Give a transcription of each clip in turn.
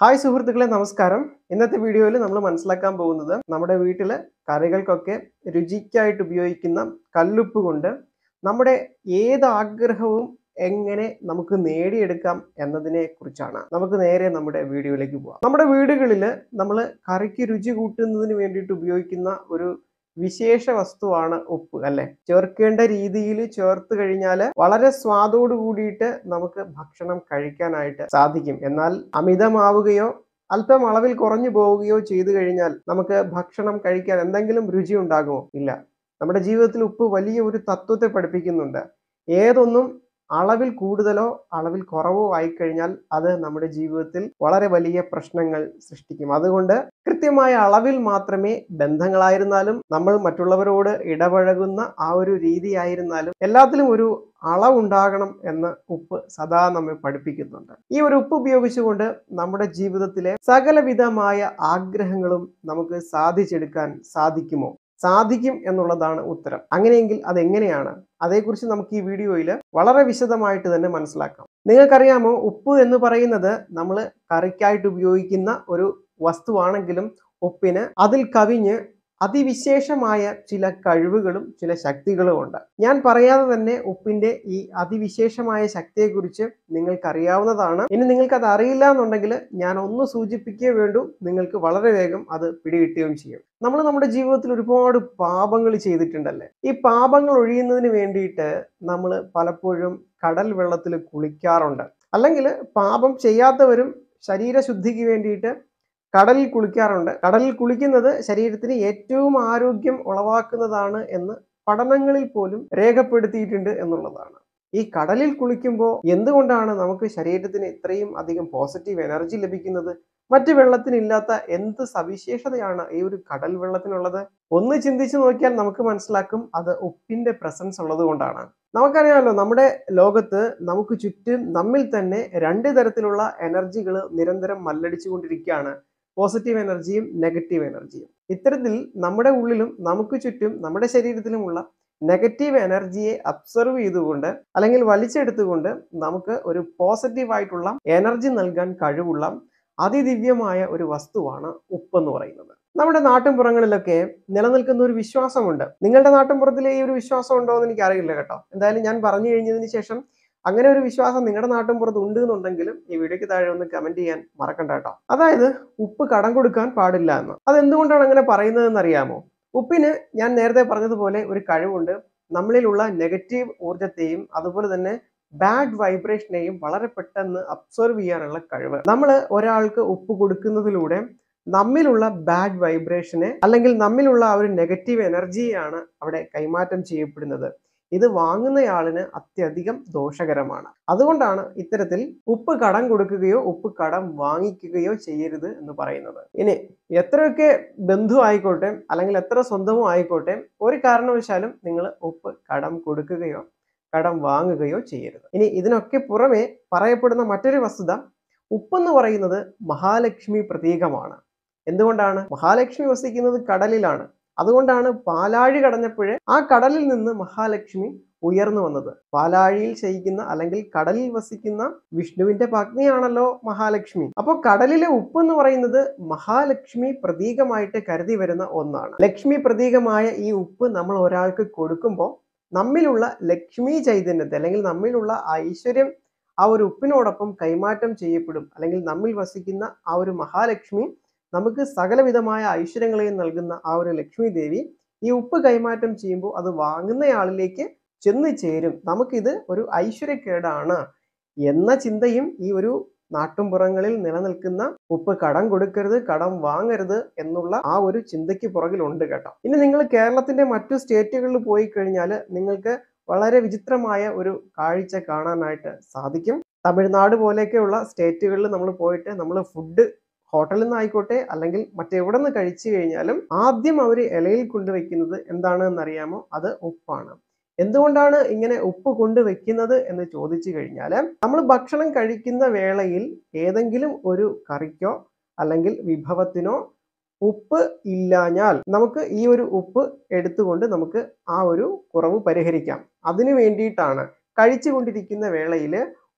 hi സുഹൃത്തുക്കളെ നമസ്കാരം ഇന്നത്തെ വീഡിയോയിൽ നമ്മൾ മനസ്സിലാക്കാൻ പോകുന്നത് നമ്മുടെ വീട്ടിൽ കറികൾക്കൊക്കെ രുചിക്കായിട്ട് ഉപയോഗിക്കുന്ന കല്ലുപ്പ് കൊണ്ട് നമ്മുടെ ഏത് ആഗ്രഹവും എങ്ങനെ നമുക്ക് നേടിയെടുക്കാം എന്നതിനെ കുറിച്ചാണ് നമുക്ക് നേരെ നമ്മുടെ വീഡിയോയിലേക്ക് പോവാം നമ്മുടെ വീടുകളിൽ നമ്മൾ കറിക്ക് രുചി കൂട്ടുന്നതിന് വേണ്ടിയിട്ട് ഉപയോഗിക്കുന്ന ഒരു വിശേഷ വസ്തുവാണ് ഉപ്പ് അല്ലെ ചേർക്കേണ്ട രീതിയിൽ ചേർത്ത് കഴിഞ്ഞാൽ വളരെ സ്വാദോട് കൂടിയിട്ട് നമുക്ക് ഭക്ഷണം കഴിക്കാനായിട്ട് സാധിക്കും എന്നാൽ അമിതമാവുകയോ അല്പം അളവിൽ കുറഞ്ഞു പോവുകയോ ചെയ്തു കഴിഞ്ഞാൽ നമുക്ക് ഭക്ഷണം കഴിക്കാൻ എന്തെങ്കിലും രുചി ഉണ്ടാകുമോ ഇല്ല നമ്മുടെ ജീവിതത്തിൽ ഉപ്പ് വലിയ ഒരു തത്വത്തെ പഠിപ്പിക്കുന്നുണ്ട് ഏതൊന്നും അളവിൽ കൂടുതലോ അളവിൽ കുറവോ ആയിക്കഴിഞ്ഞാൽ അത് നമ്മുടെ ജീവിതത്തിൽ വളരെ വലിയ പ്രശ്നങ്ങൾ സൃഷ്ടിക്കും അതുകൊണ്ട് കൃത്യമായ അളവിൽ മാത്രമേ ബന്ധങ്ങളായിരുന്നാലും നമ്മൾ മറ്റുള്ളവരോട് ഇടപഴകുന്ന ആ ഒരു രീതിയായിരുന്നാലും എല്ലാത്തിലും ഒരു അളവുണ്ടാകണം എന്ന് ഉപ്പ് സദാ നമ്മെ പഠിപ്പിക്കുന്നുണ്ട് ഈ ഒരു ഉപ്പ് ഉപയോഗിച്ചുകൊണ്ട് നമ്മുടെ ജീവിതത്തിലെ സകലവിധമായ ആഗ്രഹങ്ങളും നമുക്ക് സാധിച്ചെടുക്കാൻ സാധിക്കുമോ സാധിക്കും എന്നുള്ളതാണ് ഉത്തരം അങ്ങനെയെങ്കിൽ അതെങ്ങനെയാണ് അതേക്കുറിച്ച് നമുക്ക് ഈ വീഡിയോയിൽ വളരെ വിശദമായിട്ട് തന്നെ മനസ്സിലാക്കാം നിങ്ങൾക്കറിയാമോ ഉപ്പ് എന്ന് പറയുന്നത് നമ്മൾ കറിക്കായിട്ട് ഉപയോഗിക്കുന്ന ഒരു വസ്തുവാണെങ്കിലും ഉപ്പിന് അതിൽ കവിഞ്ഞ് അതിവിശേഷമായ ചില കഴിവുകളും ചില ശക്തികളും ഉണ്ട് ഞാൻ പറയാതെ തന്നെ ഉപ്പിന്റെ ഈ അതിവിശേഷമായ ശക്തിയെക്കുറിച്ച് നിങ്ങൾക്കറിയാവുന്നതാണ് ഇനി നിങ്ങൾക്ക് അത് അറിയില്ല എന്നുണ്ടെങ്കിൽ ഞാൻ ഒന്ന് സൂചിപ്പിക്കേ വേണ്ടൂ നിങ്ങൾക്ക് വളരെ വേഗം അത് പിടികിട്ടുകയും ചെയ്യും നമ്മൾ നമ്മുടെ ജീവിതത്തിൽ ഒരുപാട് പാപങ്ങൾ ചെയ്തിട്ടുണ്ടല്ലേ ഈ പാപങ്ങൾ ഒഴിയുന്നതിന് വേണ്ടിയിട്ട് നമ്മൾ പലപ്പോഴും കടൽ വെള്ളത്തിൽ കുളിക്കാറുണ്ട് അല്ലെങ്കിൽ പാപം ചെയ്യാത്തവരും ശരീരശുദ്ധിക്ക് വേണ്ടിയിട്ട് കടലിൽ കുളിക്കാറുണ്ട് കടലിൽ കുളിക്കുന്നത് ശരീരത്തിന് ഏറ്റവും ആരോഗ്യം ഉളവാക്കുന്നതാണ് എന്ന് പഠനങ്ങളിൽ പോലും രേഖപ്പെടുത്തിയിട്ടുണ്ട് എന്നുള്ളതാണ് ഈ കടലിൽ കുളിക്കുമ്പോൾ എന്തുകൊണ്ടാണ് നമുക്ക് ശരീരത്തിന് ഇത്രയും അധികം പോസിറ്റീവ് എനർജി ലഭിക്കുന്നത് മറ്റ് വെള്ളത്തിനില്ലാത്ത എന്ത് സവിശേഷതയാണ് ഈ ഒരു കടൽ വെള്ളത്തിനുള്ളത് ഒന്ന് ചിന്തിച്ചു നോക്കിയാൽ നമുക്ക് മനസ്സിലാക്കും അത് ഉപ്പിന്റെ പ്രസൻസ് ഉള്ളത് കൊണ്ടാണ് നമുക്കറിയാമല്ലോ നമ്മുടെ ലോകത്ത് നമുക്ക് ചുറ്റും നമ്മിൽ തന്നെ രണ്ട് തരത്തിലുള്ള എനർജികൾ നിരന്തരം മല്ലടിച്ചുകൊണ്ടിരിക്കുകയാണ് പോസിറ്റീവ് എനർജിയും നെഗറ്റീവ് എനർജിയും ഇത്തരത്തിൽ നമ്മുടെ ഉള്ളിലും നമുക്ക് ചുറ്റും നമ്മുടെ ശരീരത്തിലുമുള്ള നെഗറ്റീവ് എനർജിയെ അബ്സർവ് ചെയ്തുകൊണ്ട് അല്ലെങ്കിൽ വലിച്ചെടുത്തുകൊണ്ട് നമുക്ക് ഒരു പോസിറ്റീവായിട്ടുള്ള എനർജി നൽകാൻ കഴിവുള്ള അതിദിവ്യമായ ഒരു വസ്തുവാണ് ഉപ്പെന്ന് പറയുന്നത് നമ്മുടെ നാട്ടിൻപുറങ്ങളിലൊക്കെ നിലനിൽക്കുന്ന ഒരു വിശ്വാസമുണ്ട് നിങ്ങളുടെ നാട്ടിൻപുറത്തിലെ ഈ ഒരു വിശ്വാസം ഉണ്ടോ എന്ന് എനിക്ക് അറിയില്ല കേട്ടോ എന്തായാലും ഞാൻ പറഞ്ഞു കഴിഞ്ഞതിന് ശേഷം അങ്ങനെ ഒരു വിശ്വാസം നിങ്ങളുടെ നാട്ടിൻപുറത്ത് ഉണ്ട് എന്നുണ്ടെങ്കിലും ഈ വീഡിയോയ്ക്ക് താഴെ ഒന്ന് കമന്റ് ചെയ്യാൻ മറക്കണ്ട കേട്ടോ അതായത് ഉപ്പ് കടം കൊടുക്കാൻ പാടില്ല എന്ന് അത് എന്തുകൊണ്ടാണ് അങ്ങനെ പറയുന്നതെന്ന് അറിയാമോ ഉപ്പിന് ഞാൻ നേരത്തെ പറഞ്ഞതുപോലെ ഒരു കഴിവുണ്ട് നമ്മളിലുള്ള നെഗറ്റീവ് ഊർജത്തെയും അതുപോലെ തന്നെ ബാഡ് വൈബ്രേഷനെയും വളരെ പെട്ടെന്ന് അബ്സർവ് ചെയ്യാനുള്ള കഴിവ് നമ്മൾ ഒരാൾക്ക് ഉപ്പ് കൊടുക്കുന്നതിലൂടെ നമ്മിലുള്ള ബാഡ് വൈബ്രേഷനെ അല്ലെങ്കിൽ നമ്മിലുള്ള ആ ഒരു നെഗറ്റീവ് എനർജിയാണ് അവിടെ കൈമാറ്റം ചെയ്യപ്പെടുന്നത് ഇത് വാങ്ങുന്നയാളിന് അത്യധികം ദോഷകരമാണ് അതുകൊണ്ടാണ് ഇത്തരത്തിൽ ഉപ്പ് കടം കൊടുക്കുകയോ ഉപ്പ് കടം വാങ്ങിക്കുകയോ ചെയ്യരുത് എന്ന് പറയുന്നത് ഇനി എത്രയൊക്കെ ബന്ധു ആയിക്കോട്ടെ അല്ലെങ്കിൽ എത്ര സ്വന്തമോ ആയിക്കോട്ടെ ഒരു കാരണവശാലും നിങ്ങൾ ഉപ്പ് കടം കൊടുക്കുകയോ കടം വാങ്ങുകയോ ചെയ്യരുത് ഇനി ഇതിനൊക്കെ പുറമെ പറയപ്പെടുന്ന മറ്റൊരു വസ്തുത ഉപ്പെന്ന് പറയുന്നത് മഹാലക്ഷ്മി പ്രതീകമാണ് എന്തുകൊണ്ടാണ് മഹാലക്ഷ്മി വസിക്കുന്നത് കടലിലാണ് അതുകൊണ്ടാണ് പാലാഴി കടഞ്ഞപ്പോഴേ ആ കടലിൽ നിന്ന് മഹാലക്ഷ്മി ഉയർന്നു വന്നത് പാലാഴിയിൽ ശയിക്കുന്ന അല്ലെങ്കിൽ കടലിൽ വസിക്കുന്ന വിഷ്ണുവിന്റെ പത്നിയാണല്ലോ മഹാലക്ഷ്മി അപ്പോൾ കടലിലെ ഉപ്പ് എന്ന് പറയുന്നത് മഹാലക്ഷ്മി പ്രതീകമായിട്ട് കരുതി വരുന്ന ഒന്നാണ് ലക്ഷ്മി പ്രതീകമായ ഈ ഉപ്പ് നമ്മൾ ഒരാൾക്ക് കൊടുക്കുമ്പോൾ നമ്മിലുള്ള ലക്ഷ്മി ചൈതന്യത്തെ അല്ലെങ്കിൽ നമ്മിലുള്ള ഐശ്വര്യം ആ ഒരു ഉപ്പിനോടൊപ്പം കൈമാറ്റം ചെയ്യപ്പെടും അല്ലെങ്കിൽ നമ്മിൽ വസിക്കുന്ന ആ ഒരു മഹാലക്ഷ്മി നമുക്ക് സകലവിധമായ ഐശ്വര്യങ്ങളെയും നൽകുന്ന ആ ഒരു ലക്ഷ്മി ദേവി ഈ ഉപ്പ് കൈമാറ്റം ചെയ്യുമ്പോൾ അത് വാങ്ങുന്നയാളിലേക്ക് ചെന്ന് ചേരും നമുക്കിത് ഒരു ഐശ്വര്യക്കേടാണ് എന്ന ചിന്തയും ഈ ഒരു നാട്ടുംപുറങ്ങളിൽ നിലനിൽക്കുന്ന ഉപ്പ് കടം കൊടുക്കരുത് കടം വാങ്ങരുത് എന്നുള്ള ആ ഒരു ചിന്തയ്ക്ക് പുറകിലുണ്ട് കേട്ടോ ഇനി നിങ്ങൾ കേരളത്തിന്റെ മറ്റു സ്റ്റേറ്റുകളിൽ പോയി കഴിഞ്ഞാൽ നിങ്ങൾക്ക് വളരെ വിചിത്രമായ ഒരു കാഴ്ച കാണാനായിട്ട് സാധിക്കും തമിഴ്നാട് പോലെയൊക്കെയുള്ള സ്റ്റേറ്റുകളിൽ നമ്മൾ പോയിട്ട് നമ്മൾ ഫുഡ് ഹോട്ടലിൽ നിന്ന് ആയിക്കോട്ടെ അല്ലെങ്കിൽ മറ്റെവിടെ നിന്ന് കഴിച്ചു കഴിഞ്ഞാലും ആദ്യം അവർ ഇലയിൽ കൊണ്ടുവയ്ക്കുന്നത് എന്താണെന്ന് അറിയാമോ അത് ഉപ്പാണ് എന്തുകൊണ്ടാണ് ഇങ്ങനെ ഉപ്പ് കൊണ്ടുവയ്ക്കുന്നത് എന്ന് ചോദിച്ചു കഴിഞ്ഞാൽ നമ്മൾ ഭക്ഷണം കഴിക്കുന്ന വേളയിൽ ഏതെങ്കിലും ഒരു കറിക്കോ അല്ലെങ്കിൽ വിഭവത്തിനോ ഉപ്പ് ഇല്ലാഞ്ഞാൽ നമുക്ക് ഈ ഒരു ഉപ്പ് എടുത്തുകൊണ്ട് നമുക്ക് ആ ഒരു കുറവ് പരിഹരിക്കാം അതിനു വേണ്ടിയിട്ടാണ് കഴിച്ചുകൊണ്ടിരിക്കുന്ന വേളയിൽ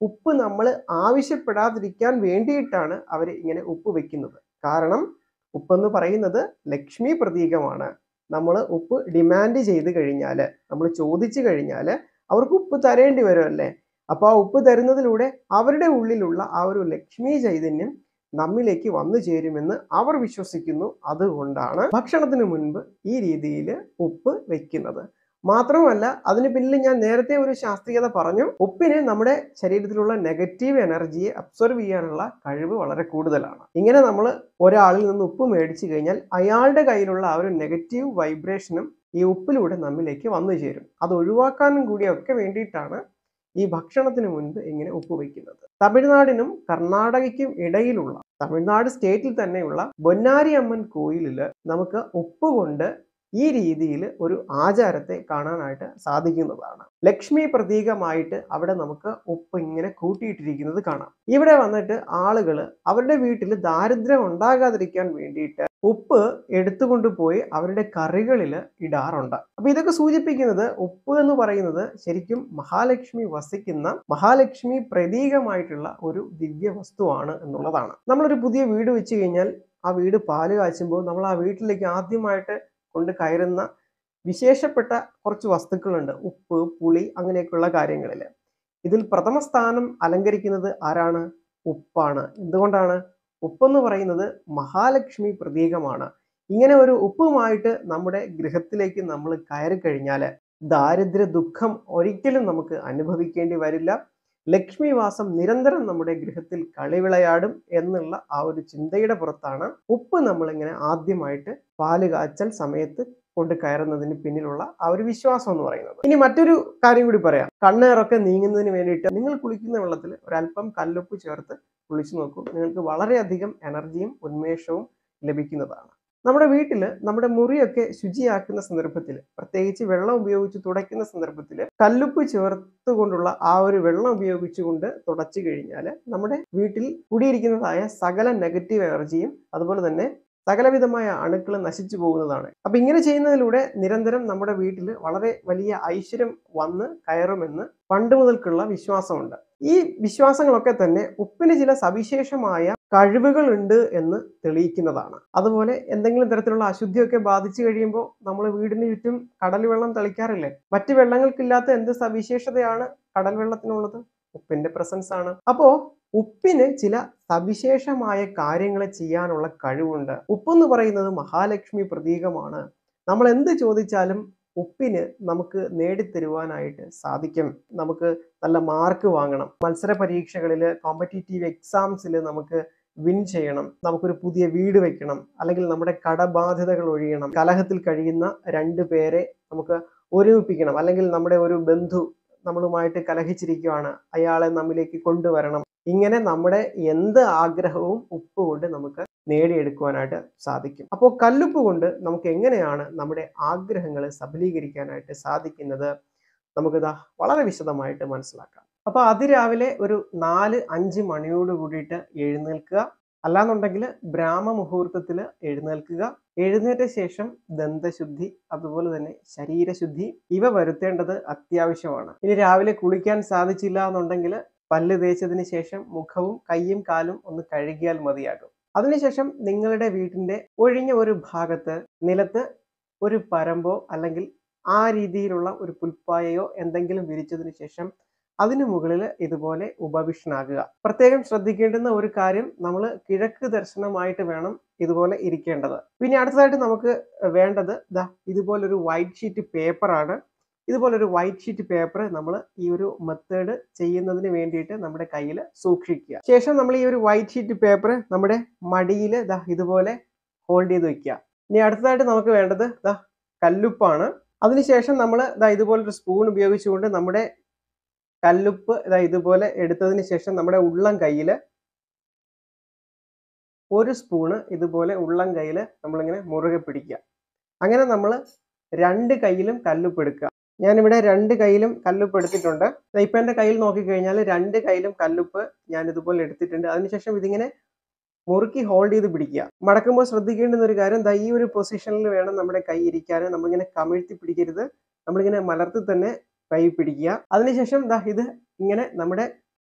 ഉപ്പ് നമ്മൾ ആവശ്യപ്പെടാതിരിക്കാൻ വേണ്ടിയിട്ടാണ് അവർ ഇങ്ങനെ ഉപ്പ് വെക്കുന്നത് കാരണം ഉപ്പെന്ന് പറയുന്നത് ലക്ഷ്മി പ്രതീകമാണ് നമ്മൾ ഉപ്പ് ഡിമാൻഡ് ചെയ്ത് കഴിഞ്ഞാൽ നമ്മൾ ചോദിച്ചു കഴിഞ്ഞാൽ അവർക്ക് ഉപ്പ് തരേണ്ടി വരുമല്ലേ അപ്പോൾ ആ ഉപ്പ് തരുന്നതിലൂടെ അവരുടെ ഉള്ളിലുള്ള ആ ഒരു ലക്ഷ്മി ചൈതന്യം നമ്മിലേക്ക് വന്നു ചേരുമെന്ന് അവർ വിശ്വസിക്കുന്നു അതുകൊണ്ടാണ് ഭക്ഷണത്തിന് മുൻപ് ഈ രീതിയിൽ ഉപ്പ് വെക്കുന്നത് മാത്രമല്ല അതിന് പിന്നിൽ ഞാൻ നേരത്തെ ഒരു ശാസ്ത്രീയത പറഞ്ഞു ഉപ്പിന് നമ്മുടെ ശരീരത്തിലുള്ള നെഗറ്റീവ് എനർജിയെ അബ്സർവ് ചെയ്യാനുള്ള കഴിവ് വളരെ കൂടുതലാണ് ഇങ്ങനെ നമ്മൾ ഒരാളിൽ നിന്ന് ഉപ്പ് മേടിച്ചു കഴിഞ്ഞാൽ അയാളുടെ കയ്യിലുള്ള ആ ഒരു നെഗറ്റീവ് വൈബ്രേഷനും ഈ ഉപ്പിലൂടെ നമ്മിലേക്ക് വന്നു ചേരും അത് ഒഴിവാക്കാനും കൂടിയൊക്കെ വേണ്ടിയിട്ടാണ് ഈ ഭക്ഷണത്തിന് മുൻപ് ഇങ്ങനെ ഉപ്പ് വയ്ക്കുന്നത് തമിഴ്നാടിനും കർണാടകയ്ക്കും ഇടയിലുള്ള തമിഴ്നാട് സ്റ്റേറ്റിൽ തന്നെയുള്ള ബൊന്നാരി അമ്മൻ കോയിലിൽ നമുക്ക് ഉപ്പ് കൊണ്ട് ഈ രീതിയിൽ ഒരു ആചാരത്തെ കാണാനായിട്ട് സാധിക്കുന്നതാണ് ലക്ഷ്മി പ്രതീകമായിട്ട് അവിടെ നമുക്ക് ഉപ്പ് ഇങ്ങനെ കൂട്ടിയിട്ടിരിക്കുന്നത് കാണാം ഇവിടെ വന്നിട്ട് ആളുകൾ അവരുടെ വീട്ടിൽ ദാരിദ്ര്യം ഉണ്ടാകാതിരിക്കാൻ വേണ്ടിയിട്ട് ഉപ്പ് എടുത്തുകൊണ്ട് പോയി അവരുടെ കറികളിൽ ഇടാറുണ്ട് അപ്പൊ ഇതൊക്കെ സൂചിപ്പിക്കുന്നത് ഉപ്പ് എന്ന് പറയുന്നത് ശരിക്കും മഹാലക്ഷ്മി വസിക്കുന്ന മഹാലക്ഷ്മി പ്രതീകമായിട്ടുള്ള ഒരു ദിവ്യ വസ്തുവാണ് എന്നുള്ളതാണ് നമ്മളൊരു പുതിയ വീട് വെച്ച് കഴിഞ്ഞാൽ ആ വീട് പാല് കാച്ചുമ്പോൾ നമ്മൾ ആ വീട്ടിലേക്ക് ആദ്യമായിട്ട് കൊണ്ട് കയറുന്ന വിശേഷപ്പെട്ട കുറച്ച് വസ്തുക്കളുണ്ട് ഉപ്പ് പുളി അങ്ങനെയൊക്കെയുള്ള കാര്യങ്ങളിൽ ഇതിൽ പ്രഥമ സ്ഥാനം അലങ്കരിക്കുന്നത് ആരാണ് ഉപ്പാണ് എന്തുകൊണ്ടാണ് ഉപ്പെന്ന് പറയുന്നത് മഹാലക്ഷ്മി പ്രതീകമാണ് ഇങ്ങനെ ഒരു ഉപ്പുമായിട്ട് നമ്മുടെ ഗൃഹത്തിലേക്ക് നമ്മൾ കയറി കഴിഞ്ഞാൽ ദാരിദ്ര്യ ദുഃഖം ഒരിക്കലും നമുക്ക് അനുഭവിക്കേണ്ടി വരില്ല ലക്ഷ്മി വാസം നിരന്തരം നമ്മുടെ ഗൃഹത്തിൽ കളിവിളയാടും എന്നുള്ള ആ ഒരു ചിന്തയുടെ പുറത്താണ് ഉപ്പ് നമ്മളിങ്ങനെ ആദ്യമായിട്ട് പാല് കാച്ചൽ സമയത്ത് കൊണ്ട് കയറുന്നതിന് പിന്നിലുള്ള ആ ഒരു വിശ്വാസം എന്ന് പറയുന്നത് ഇനി മറ്റൊരു കാര്യം കൂടി പറയാം കണ്ണേറൊക്കെ നീങ്ങുന്നതിന് വേണ്ടിയിട്ട് നിങ്ങൾ കുളിക്കുന്ന വെള്ളത്തിൽ ഒരല്പം കല്ലുപ്പ് ചേർത്ത് കുളിച്ചു നോക്കൂ നിങ്ങൾക്ക് വളരെയധികം എനർജിയും ഉന്മേഷവും ലഭിക്കുന്നതാണ് നമ്മുടെ വീട്ടിൽ നമ്മുടെ മുറിയൊക്കെ ശുചിയാക്കുന്ന സന്ദർഭത്തിൽ പ്രത്യേകിച്ച് വെള്ളം ഉപയോഗിച്ച് തുടയ്ക്കുന്ന സന്ദർഭത്തിൽ കല്ലുപ്പ് ചേർത്തുകൊണ്ടുള്ള ആ ഒരു വെള്ളം ഉപയോഗിച്ചുകൊണ്ട് തുടച്ചു കഴിഞ്ഞാൽ നമ്മുടെ വീട്ടിൽ കൂടിയിരിക്കുന്നതായ സകല നെഗറ്റീവ് എനർജിയും അതുപോലെ തന്നെ സകലവിധമായ അണുക്കൾ നശിച്ചു പോകുന്നതാണ് അപ്പൊ ഇങ്ങനെ ചെയ്യുന്നതിലൂടെ നിരന്തരം നമ്മുടെ വീട്ടിൽ വളരെ വലിയ ഐശ്വര്യം വന്ന് കയറുമെന്ന് പണ്ട് മുതൽക്കുള്ള വിശ്വാസമുണ്ട് ഈ വിശ്വാസങ്ങളൊക്കെ തന്നെ ഉപ്പിന് ചില സവിശേഷമായ കഴിവുകൾ ഉണ്ട് എന്ന് തെളിയിക്കുന്നതാണ് അതുപോലെ എന്തെങ്കിലും തരത്തിലുള്ള അശുദ്ധിയൊക്കെ ബാധിച്ചു കഴിയുമ്പോൾ നമ്മൾ വീടിന് ചുറ്റും കടൽ വെള്ളം തളിക്കാറില്ലേ മറ്റ് വെള്ളങ്ങൾക്കില്ലാത്ത എന്ത് സവിശേഷതയാണ് കടൽ വെള്ളത്തിനുള്ളത് ഉപ്പിന്റെ പ്രസൻസ് ആണ് അപ്പോ ഉപ്പിന് ചില സവിശേഷമായ കാര്യങ്ങൾ ചെയ്യാനുള്ള കഴിവുണ്ട് ഉപ്പെന്ന് പറയുന്നത് മഹാലക്ഷ്മി പ്രതീകമാണ് നമ്മൾ എന്ത് ചോദിച്ചാലും ഉപ്പിന് നമുക്ക് നേടിത്തരുവാനായിട്ട് സാധിക്കും നമുക്ക് നല്ല മാർക്ക് വാങ്ങണം മത്സര പരീക്ഷകളിൽ കോമ്പറ്റീറ്റീവ് എക്സാംസിൽ നമുക്ക് വിൻ ചെയ്യണം നമുക്കൊരു പുതിയ വീട് വെക്കണം അല്ലെങ്കിൽ നമ്മുടെ കടബാധ്യതകൾ ഒഴിയണം കലഹത്തിൽ കഴിയുന്ന രണ്ട് പേരെ നമുക്ക് ഒരുമിപ്പിക്കണം അല്ലെങ്കിൽ നമ്മുടെ ഒരു ബന്ധു നമ്മളുമായിട്ട് കലഹിച്ചിരിക്കുകയാണ് അയാളെ നമ്മിലേക്ക് കൊണ്ടുവരണം ഇങ്ങനെ നമ്മുടെ എന്ത് ആഗ്രഹവും ഉപ്പ് കൊണ്ട് നമുക്ക് നേടിയെടുക്കുവാനായിട്ട് സാധിക്കും അപ്പോൾ കല്ലുപ്പ് കൊണ്ട് നമുക്ക് എങ്ങനെയാണ് നമ്മുടെ ആഗ്രഹങ്ങൾ സബലീകരിക്കാനായിട്ട് സാധിക്കുന്നത് നമുക്കിതാ വളരെ വിശദമായിട്ട് മനസ്സിലാക്കാം അപ്പോൾ അതിരാവിലെ ഒരു നാല് അഞ്ച് മണിയോട് കൂടിയിട്ട് എഴുന്നേൽക്കുക അല്ലാന്നുണ്ടെങ്കിൽ ബ്രാഹ്മ മുഹൂർത്തത്തിൽ എഴുന്നേൽക്കുക എഴുന്നേറ്റ ശേഷം ദന്തശുദ്ധി അതുപോലെ തന്നെ ശരീരശുദ്ധി ഇവ വരുത്തേണ്ടത് അത്യാവശ്യമാണ് ഇനി രാവിലെ കുളിക്കാൻ സാധിച്ചില്ല എന്നുണ്ടെങ്കിൽ പല്ല് തേച്ചതിന് ശേഷം മുഖവും കൈയും കാലും ഒന്ന് കഴുകിയാൽ മതിയാകും അതിനുശേഷം നിങ്ങളുടെ വീട്ടിന്റെ ഒഴിഞ്ഞ ഒരു ഭാഗത്ത് നിലത്ത് ഒരു പരമ്പോ അല്ലെങ്കിൽ ആ രീതിയിലുള്ള ഒരു പുൽപ്പായയോ എന്തെങ്കിലും വിരിച്ചതിന് ശേഷം അതിനു മുകളിൽ ഇതുപോലെ ഉപവിഷ്ടനാകുക പ്രത്യേകം ശ്രദ്ധിക്കേണ്ടുന്ന ഒരു കാര്യം നമ്മൾ കിഴക്ക് ദർശനമായിട്ട് വേണം ഇതുപോലെ ഇരിക്കേണ്ടത് പിന്നെ അടുത്തതായിട്ട് നമുക്ക് വേണ്ടത് ദാ ഇതുപോലൊരു വൈറ്റ് ഷീറ്റ് പേപ്പറാണ് ഇതുപോലൊരു വൈറ്റ് ഷീറ്റ് പേപ്പർ നമ്മൾ ഈ ഒരു മെത്തേഡ് ചെയ്യുന്നതിന് വേണ്ടിയിട്ട് നമ്മുടെ കയ്യിൽ സൂക്ഷിക്കുക ശേഷം നമ്മൾ ഈ ഒരു വൈറ്റ് ഷീറ്റ് പേപ്പർ നമ്മുടെ മടിയിൽ ദാ ഇതുപോലെ ഹോൾഡ് ചെയ്ത് വെക്കുക ഇനി അടുത്തതായിട്ട് നമുക്ക് വേണ്ടത് ദാ കല്ലുപ്പാണ് അതിനുശേഷം നമ്മൾ ദാ ഇതുപോലൊരു സ്പൂൺ ഉപയോഗിച്ചുകൊണ്ട് നമ്മുടെ കല്ലുപ്പ് ഇതാ ഇതുപോലെ എടുത്തതിന് ശേഷം നമ്മുടെ ഉള്ളം കയ്യിൽ ഒരു സ്പൂണ് ഇതുപോലെ ഉള്ളം കയ്യിൽ നമ്മളിങ്ങനെ മുറുകെ പിടിക്കുക അങ്ങനെ നമ്മൾ രണ്ട് കയ്യിലും കല്ലുപ്പ് എടുക്കുക ഞാനിവിടെ രണ്ട് കയ്യിലും കല്ലുപ്പ് എടുത്തിട്ടുണ്ട് ദാ ഇപ്പൊ എൻ്റെ കയ്യിൽ നോക്കിക്കഴിഞ്ഞാൽ രണ്ട് കയ്യിലും കല്ലുപ്പ് ഞാൻ ഇതുപോലെ എടുത്തിട്ടുണ്ട് അതിനുശേഷം ഇതിങ്ങനെ മുറുക്കി ഹോൾഡ് ചെയ്ത് പിടിക്കുക മടക്കുമ്പോൾ ശ്രദ്ധിക്കേണ്ടുന്ന ഒരു കാര്യം ദാ ഈ ഒരു പൊസിഷനിൽ വേണം നമ്മുടെ കൈ ഇരിക്കാൻ നമ്മളിങ്ങനെ കമിഴ്ത്തി പിടിക്കരുത് നമ്മളിങ്ങനെ മലർത്തി തന്നെ കൈ പിടിക്കുക അതിനുശേഷം ദാ ഇത് ഇങ്ങനെ നമ്മുടെ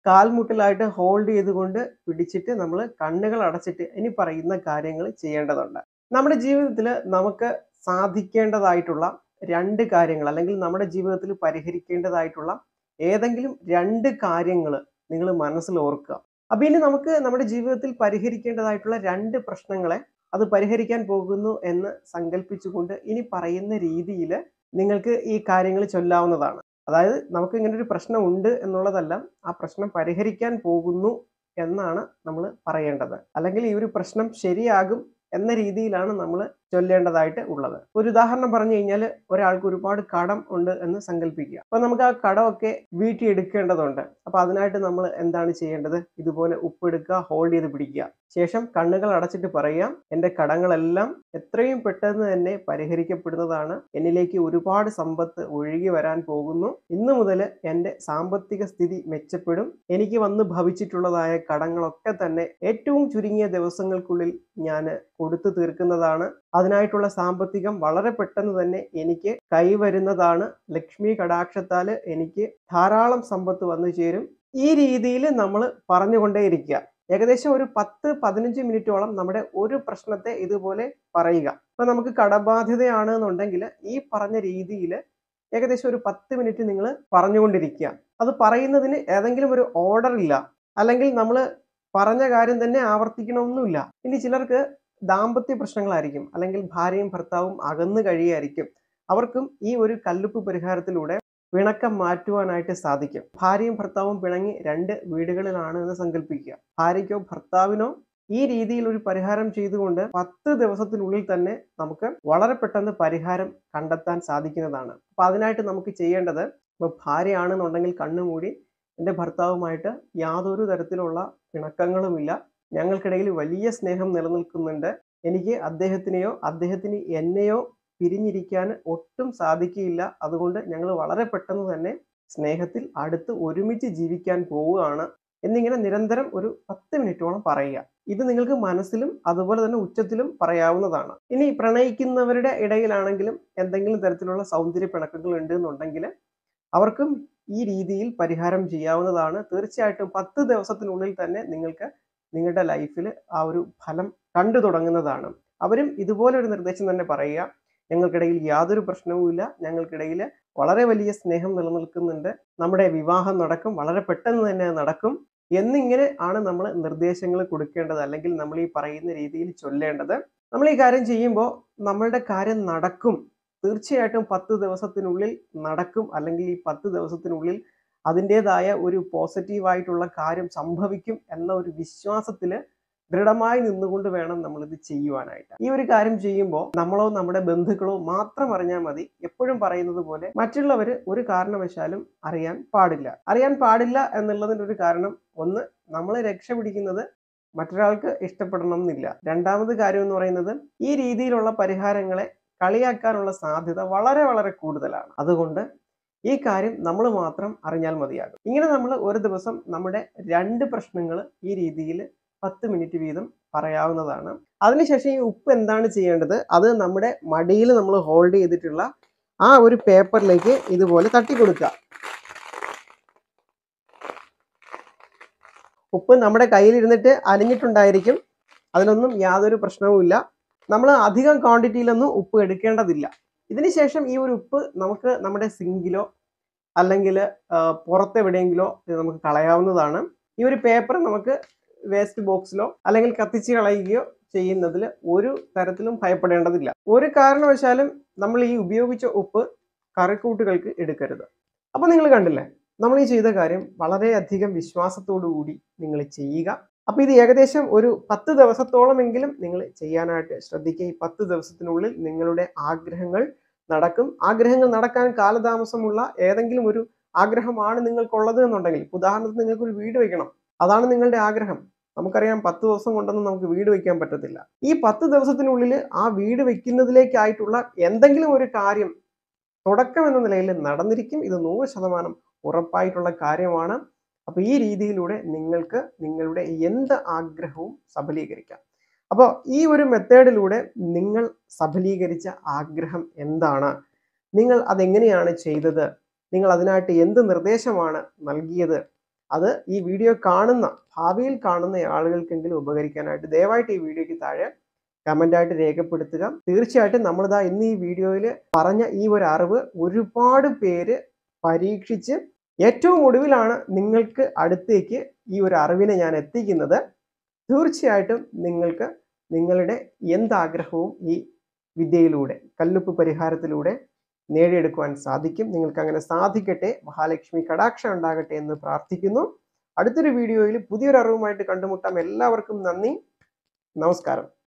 കാൽമുട്ടിലായിട്ട് ഹോൾഡ് ചെയ്തുകൊണ്ട് പിടിച്ചിട്ട് നമ്മൾ കണ്ണുകൾ അടച്ചിട്ട് ഇനി പറയുന്ന കാര്യങ്ങൾ ചെയ്യേണ്ടതുണ്ട് നമ്മുടെ ജീവിതത്തിൽ നമുക്ക് സാധിക്കേണ്ടതായിട്ടുള്ള രണ്ട് കാര്യങ്ങൾ അല്ലെങ്കിൽ നമ്മുടെ ജീവിതത്തിൽ പരിഹരിക്കേണ്ടതായിട്ടുള്ള ഏതെങ്കിലും രണ്ട് കാര്യങ്ങൾ നിങ്ങൾ മനസ്സിൽ ഓർക്കുക അപ്പൊ ഇനി നമുക്ക് നമ്മുടെ ജീവിതത്തിൽ പരിഹരിക്കേണ്ടതായിട്ടുള്ള രണ്ട് പ്രശ്നങ്ങളെ അത് പരിഹരിക്കാൻ പോകുന്നു എന്ന് സങ്കല്പിച്ചുകൊണ്ട് ഇനി പറയുന്ന രീതിയിൽ നിങ്ങൾക്ക് ഈ കാര്യങ്ങൾ ചൊല്ലാവുന്നതാണ് അതായത് നമുക്ക് ഇങ്ങനെ ഒരു പ്രശ്നം ഉണ്ട് എന്നുള്ളതല്ല ആ പ്രശ്നം പരിഹരിക്കാൻ പോകുന്നു എന്നാണ് നമ്മൾ പറയേണ്ടത് അല്ലെങ്കിൽ ഈ ഒരു പ്രശ്നം ശരിയാകും എന്ന രീതിയിലാണ് നമ്മൾ ചൊല്ലേണ്ടതായിട്ട് ഉള്ളത് ഒരു ഉദാഹരണം പറഞ്ഞു കഴിഞ്ഞാൽ ഒരാൾക്ക് ഒരുപാട് കടം ഉണ്ട് എന്ന് സങ്കല്പിക്കുക അപ്പൊ നമുക്ക് ആ കടമൊക്കെ വീട്ടിൽ എടുക്കേണ്ടതുണ്ട് അപ്പൊ അതിനായിട്ട് നമ്മൾ എന്താണ് ചെയ്യേണ്ടത് ഇതുപോലെ ഉപ്പെടുക്കുക ഹോൾഡ് ചെയ്ത് പിടിക്കുക ശേഷം കണ്ണുകൾ അടച്ചിട്ട് പറയാം എൻ്റെ കടങ്ങളെല്ലാം എത്രയും പെട്ടെന്ന് തന്നെ പരിഹരിക്കപ്പെടുന്നതാണ് എന്നിലേക്ക് ഒരുപാട് സമ്പത്ത് ഒഴുകി വരാൻ പോകുന്നു ഇന്നു മുതൽ എൻ്റെ സാമ്പത്തിക സ്ഥിതി മെച്ചപ്പെടും എനിക്ക് വന്ന് ഭവിച്ചിട്ടുള്ളതായ കടങ്ങളൊക്കെ തന്നെ ഏറ്റവും ചുരുങ്ങിയ ദിവസങ്ങൾക്കുള്ളിൽ ഞാൻ കൊടുത്തു തീർക്കുന്നതാണ് അതിനായിട്ടുള്ള സാമ്പത്തികം വളരെ പെട്ടെന്ന് തന്നെ എനിക്ക് കൈവരുന്നതാണ് ലക്ഷ്മി കടാക്ഷത്താൽ എനിക്ക് ധാരാളം സമ്പത്ത് വന്നു ചേരും ഈ രീതിയിൽ നമ്മൾ പറഞ്ഞുകൊണ്ടേയിരിക്കുക ഏകദേശം ഒരു പത്ത് പതിനഞ്ച് മിനിറ്റോളം നമ്മുടെ ഒരു പ്രശ്നത്തെ ഇതുപോലെ പറയുക ഇപ്പൊ നമുക്ക് കടബാധ്യതയാണ് എന്നുണ്ടെങ്കിൽ ഈ പറഞ്ഞ രീതിയിൽ ഏകദേശം ഒരു പത്ത് മിനിറ്റ് നിങ്ങൾ പറഞ്ഞുകൊണ്ടിരിക്കുക അത് പറയുന്നതിന് ഏതെങ്കിലും ഒരു ഓർഡർ ഇല്ല അല്ലെങ്കിൽ നമ്മൾ പറഞ്ഞ കാര്യം തന്നെ ആവർത്തിക്കണമെന്നില്ല ഇനി ചിലർക്ക് ദാമ്പത്യ പ്രശ്നങ്ങളായിരിക്കും അല്ലെങ്കിൽ ഭാര്യയും ഭർത്താവും അകന്നു കഴിയായിരിക്കും അവർക്കും ഈ ഒരു കല്ലുപ്പ് പരിഹാരത്തിലൂടെ പിണക്കം മാറ്റുവാനായിട്ട് സാധിക്കും ഭാര്യയും ഭർത്താവും പിണങ്ങി രണ്ട് വീടുകളിലാണ് എന്ന് സങ്കല്പിക്കുക ഭാര്യയ്ക്കോ ഭർത്താവിനോ ഈ രീതിയിൽ ഒരു പരിഹാരം ചെയ്തുകൊണ്ട് പത്ത് ദിവസത്തിനുള്ളിൽ തന്നെ നമുക്ക് വളരെ പെട്ടെന്ന് പരിഹാരം കണ്ടെത്താൻ സാധിക്കുന്നതാണ് അപ്പൊ അതിനായിട്ട് നമുക്ക് ചെയ്യേണ്ടത് ഇപ്പൊ ഭാര്യയാണെന്നുണ്ടെങ്കിൽ കണ്ണുമൂടി എൻ്റെ ഭർത്താവുമായിട്ട് യാതൊരു തരത്തിലുള്ള പിണക്കങ്ങളുമില്ല ഞങ്ങൾക്കിടയിൽ വലിയ സ്നേഹം നിലനിൽക്കുന്നുണ്ട് എനിക്ക് അദ്ദേഹത്തിനെയോ അദ്ദേഹത്തിന് എന്നെയോ പിരിഞ്ഞിരിക്കാൻ ഒട്ടും സാധിക്കില്ല അതുകൊണ്ട് ഞങ്ങൾ വളരെ പെട്ടെന്ന് തന്നെ സ്നേഹത്തിൽ അടുത്ത് ഒരുമിച്ച് ജീവിക്കാൻ പോവുകയാണ് എന്നിങ്ങനെ നിരന്തരം ഒരു പത്ത് മിനിറ്റോളം പറയുക ഇത് നിങ്ങൾക്ക് മനസ്സിലും അതുപോലെ തന്നെ ഉച്ചത്തിലും പറയാവുന്നതാണ് ഇനി പ്രണയിക്കുന്നവരുടെ ഇടയിലാണെങ്കിലും എന്തെങ്കിലും തരത്തിലുള്ള സൗന്ദര്യ പിണക്കങ്ങൾ ഉണ്ട് എന്നുണ്ടെങ്കിൽ അവർക്കും ഈ രീതിയിൽ പരിഹാരം ചെയ്യാവുന്നതാണ് തീർച്ചയായിട്ടും പത്ത് ദിവസത്തിനുള്ളിൽ തന്നെ നിങ്ങൾക്ക് നിങ്ങളുടെ ലൈഫിൽ ആ ഒരു ഫലം കണ്ടു തുടങ്ങുന്നതാണ് അവരും ഇതുപോലെ ഒരു നിർദ്ദേശം തന്നെ പറയുക ഞങ്ങൾക്കിടയിൽ യാതൊരു പ്രശ്നവുമില്ല ഞങ്ങൾക്കിടയിൽ വളരെ വലിയ സ്നേഹം നിലനിൽക്കുന്നുണ്ട് നമ്മുടെ വിവാഹം നടക്കും വളരെ പെട്ടെന്ന് തന്നെ നടക്കും എന്നിങ്ങനെ ആണ് നമ്മൾ നിർദ്ദേശങ്ങൾ കൊടുക്കേണ്ടത് അല്ലെങ്കിൽ നമ്മൾ ഈ പറയുന്ന രീതിയിൽ ചൊല്ലേണ്ടത് നമ്മൾ ഈ കാര്യം ചെയ്യുമ്പോൾ നമ്മളുടെ കാര്യം നടക്കും തീർച്ചയായിട്ടും പത്ത് ദിവസത്തിനുള്ളിൽ നടക്കും അല്ലെങ്കിൽ ഈ പത്ത് ദിവസത്തിനുള്ളിൽ അതിൻ്റെതായ ഒരു പോസിറ്റീവായിട്ടുള്ള കാര്യം സംഭവിക്കും എന്ന ഒരു വിശ്വാസത്തിൽ ദൃഢമായി നിന്നുകൊണ്ട് വേണം നമ്മൾ ഇത് ചെയ്യുവാനായിട്ട് ഈ ഒരു കാര്യം ചെയ്യുമ്പോൾ നമ്മളോ നമ്മുടെ ബന്ധുക്കളോ മാത്രം അറിഞ്ഞാൽ മതി എപ്പോഴും പറയുന്നത് പോലെ മറ്റുള്ളവർ ഒരു കാരണവശാലും അറിയാൻ പാടില്ല അറിയാൻ പാടില്ല എന്നുള്ളതിൻ്റെ ഒരു കാരണം ഒന്ന് നമ്മൾ രക്ഷപിടിക്കുന്നത് മറ്റൊരാൾക്ക് ഇഷ്ടപ്പെടണം എന്നില്ല രണ്ടാമത് കാര്യം എന്ന് പറയുന്നത് ഈ രീതിയിലുള്ള പരിഹാരങ്ങളെ കളിയാക്കാനുള്ള സാധ്യത വളരെ വളരെ കൂടുതലാണ് അതുകൊണ്ട് ഈ കാര്യം നമ്മൾ മാത്രം അറിഞ്ഞാൽ മതിയാകും ഇങ്ങനെ നമ്മൾ ഒരു ദിവസം നമ്മുടെ രണ്ട് പ്രശ്നങ്ങൾ ഈ രീതിയിൽ പത്ത് മിനിറ്റ് വീതം പറയാവുന്നതാണ് അതിനുശേഷം ഈ ഉപ്പ് എന്താണ് ചെയ്യേണ്ടത് അത് നമ്മുടെ മടിയിൽ നമ്മൾ ഹോൾഡ് ചെയ്തിട്ടുള്ള ആ ഒരു പേപ്പറിലേക്ക് ഇതുപോലെ തട്ടിക്കൊടുക്കുക ഉപ്പ് നമ്മുടെ കയ്യിലിരുന്നിട്ട് അലിഞ്ഞിട്ടുണ്ടായിരിക്കും അതിനൊന്നും യാതൊരു പ്രശ്നവുമില്ല നമ്മൾ അധികം ക്വാണ്ടിറ്റിയിലൊന്നും ഉപ്പ് എടുക്കേണ്ടതില്ല ഇതിനുശേഷം ഈ ഒരു ഉപ്പ് നമുക്ക് നമ്മുടെ സിങ്കിലോ അല്ലെങ്കിൽ പുറത്തെവിടെയെങ്കിലോ ഇത് നമുക്ക് കളയാവുന്നതാണ് ഈ ഒരു പേപ്പർ നമുക്ക് വേസ്റ്റ് ബോക്സിലോ അല്ലെങ്കിൽ കത്തിച്ച് കളയുകയോ ചെയ്യുന്നതിൽ ഒരു തരത്തിലും ഭയപ്പെടേണ്ടതില്ല ഒരു കാരണവശാലും നമ്മൾ ഈ ഉപയോഗിച്ച ഉപ്പ് കറിക്കൂട്ടുകൾക്ക് എടുക്കരുത് അപ്പോൾ നിങ്ങൾ കണ്ടില്ലേ നമ്മൾ ഈ ചെയ്ത കാര്യം വളരെയധികം വിശ്വാസത്തോടു കൂടി നിങ്ങൾ ചെയ്യുക അപ്പോൾ ഇത് ഏകദേശം ഒരു പത്ത് ദിവസത്തോളമെങ്കിലും നിങ്ങൾ ചെയ്യാനായിട്ട് ശ്രദ്ധിക്കുക ഈ പത്ത് ദിവസത്തിനുള്ളിൽ നിങ്ങളുടെ ആഗ്രഹങ്ങൾ നടക്കും ആഗ്രഹങ്ങൾ നടക്കാൻ കാലതാമസമുള്ള ഏതെങ്കിലും ഒരു ആഗ്രഹമാണ് നിങ്ങൾക്കുള്ളത് എന്നുണ്ടെങ്കിൽ ഉദാഹരണത്തിന് നിങ്ങൾക്ക് ഒരു വീട് വെക്കണം അതാണ് നിങ്ങളുടെ ആഗ്രഹം നമുക്കറിയാം പത്ത് ദിവസം കൊണ്ടൊന്നും നമുക്ക് വീട് വെക്കാൻ പറ്റത്തില്ല ഈ പത്ത് ദിവസത്തിനുള്ളിൽ ആ വീട് വെക്കുന്നതിലേക്കായിട്ടുള്ള എന്തെങ്കിലും ഒരു കാര്യം തുടക്കം എന്ന നിലയിൽ നടന്നിരിക്കും ഇത് നൂറ് ശതമാനം ഉറപ്പായിട്ടുള്ള കാര്യമാണ് അപ്പോൾ ഈ രീതിയിലൂടെ നിങ്ങൾക്ക് നിങ്ങളുടെ എന്ത് ആഗ്രഹവും സഫലീകരിക്കാം അപ്പോൾ ഈ ഒരു മെത്തേഡിലൂടെ നിങ്ങൾ സഫലീകരിച്ച ആഗ്രഹം എന്താണ് നിങ്ങൾ അതെങ്ങനെയാണ് ചെയ്തത് നിങ്ങൾ അതിനായിട്ട് എന്ത് നിർദ്ദേശമാണ് നൽകിയത് അത് ഈ വീഡിയോ കാണുന്ന ഭാവിയിൽ കാണുന്ന ആളുകൾക്കെങ്കിലും ഉപകരിക്കാനായിട്ട് ദയവായിട്ട് ഈ വീഡിയോയ്ക്ക് താഴെ കമൻ്റായിട്ട് രേഖപ്പെടുത്തുക തീർച്ചയായിട്ടും നമ്മളിതാ ഇന്ന് ഈ വീഡിയോയിൽ പറഞ്ഞ ഈ ഒരു അറിവ് ഒരുപാട് പേര് പരീക്ഷിച്ച് ഏറ്റവും ഒടുവിലാണ് നിങ്ങൾക്ക് അടുത്തേക്ക് ഈ ഒരു അറിവിനെ ഞാൻ എത്തിക്കുന്നത് തീർച്ചയായിട്ടും നിങ്ങൾക്ക് നിങ്ങളുടെ എന്താഗ്രഹവും ഈ വിദ്യയിലൂടെ കല്ലുപ്പ് പരിഹാരത്തിലൂടെ നേടിയെടുക്കുവാൻ സാധിക്കും നിങ്ങൾക്ക് അങ്ങനെ സാധിക്കട്ടെ മഹാലക്ഷ്മി കടാക്ഷം ഉണ്ടാകട്ടെ എന്ന് പ്രാർത്ഥിക്കുന്നു അടുത്തൊരു വീഡിയോയിൽ പുതിയൊരു അറിവുമായിട്ട് കണ്ടുമുട്ടാം എല്ലാവർക്കും നന്ദി നമസ്കാരം